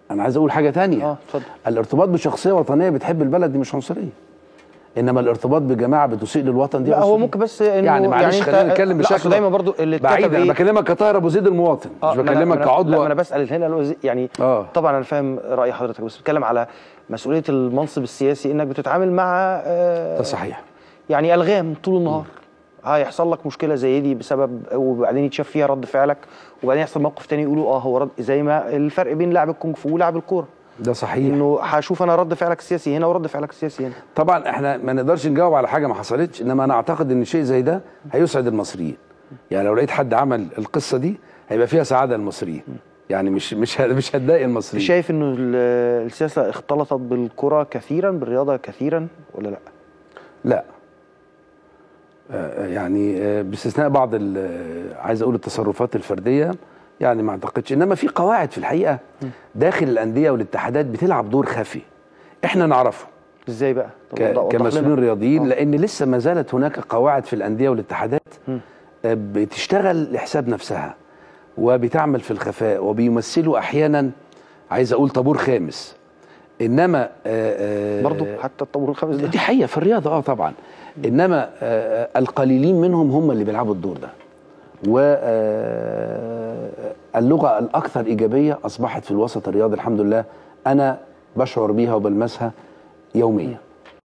انا عايز اقول حاجه تانية اه اتفضل الارتباط بشخصيه وطنيه بتحب البلد دي مش عنصريه انما الارتباط بجماعه بتسيء للوطن دي لا هو عنصرية. ممكن بس انه يعني معلش أنت- خلينا نتكلم لا، أصل بشكل دايما برضو اللي بعيد اتكتب انا إيه؟ بكلمك كطاهر ابو زيد المواطن آه، مش ما أنا- بكلمك ما أنا- كعضو لا ما انا بسال هنا الوزي- يعني آه. طبعا انا فاهم راي حضرتك بس بتكلم على مسؤوليه المنصب السياسي انك بتتعامل مع آه، ده صحيح يعني الغام طول النهار هيحصل لك مشكله زي دي بسبب وبعدين يتشاف فيها رد فعلك وبعدين يحصل موقف تاني يقولوا اه هو رد زي ما الفرق بين لاعب الكونغ فو ولاعب الكوره ده صحيح انه هشوف انا رد فعلك السياسي هنا ورد فعلك السياسي هنا طبعا احنا ما نقدرش نجاوب على حاجه ما حصلتش انما انا اعتقد ان شيء زي ده هيسعد المصريين يعني لو لقيت حد عمل القصه دي هيبقى فيها سعاده للمصريين يعني مش مش ه- مش هتضايق المصريين شايف انه ال- السياسه اختلطت بالكره كثيرا بالرياضه كثيرا ولا لا؟ لا آه، يعني آه، باستثناء بعض ال- آه، عايز اقول التصرفات الفرديه يعني ما اعتقدش انما في قواعد في الحقيقه داخل الانديه والاتحادات بتلعب دور خفي احنا نعرفه ازاي بقى؟ طب ك- وضح- وضح كمسؤولين لنا. رياضيين آه. لان لسه ما زالت هناك قواعد في الانديه والاتحادات آه، بتشتغل لحساب نفسها وبتعمل في الخفاء وبيمثلوا احيانا عايز اقول طابور خامس انما آه، آه، برضه حتى الطابور الخامس ده دي حقيقه في الرياضه اه طبعا انما آه، آه، القليلين منهم هم اللي بيلعبوا الدور ده واللغه الاكثر ايجابيه اصبحت في الوسط الرياضي الحمد لله انا بشعر بيها وبلمسها يوميا